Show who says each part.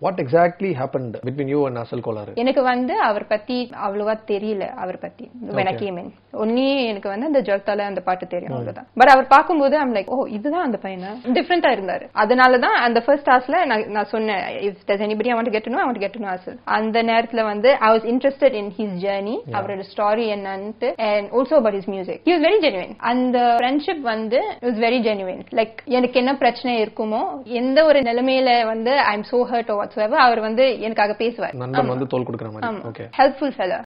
Speaker 1: what exactly happened between you and Asal Kolaar
Speaker 2: எனக்கு வந்து அவர் பத்தி அவ்வளவா தெரியல அவர் பத்தி when I came in ஒன்னி எனக்கு வந்து அந்த ஜொர்த்தால அந்த பாட்டு தெரியும் அவ்வளவுதான் பட் அவர் பார்க்கும்போது ஐம் லைக் ஓ இதுதான் அந்த பையனா டிஃப்ரெண்டா இருந்தாரு அதனால தான் அந்த ஃபர்ஸ்ட் டாஸ்ல நான் நான் சொன்னேன் if does anybody I want to get to know I want to get to know Asal அந்த நேரத்துல வந்து I was interested in his journey அவரோட ஸ்டாரி என்னன்ட்டு and also about his music he was very genuine அந்த friendship வந்து is very genuine like எனக்கு என்ன பிரச்சனை இருக்குமோ எந்த ஒரு நிலைமையில வந்து I am so hurt what's அவர் வந்து எனக்காக பேசுவார்
Speaker 1: நண்பன் வந்து தோல் கொடுக்குற மாதிரி ஓகே
Speaker 2: ஹெல்ப்ஃபுல் ஃபெலர்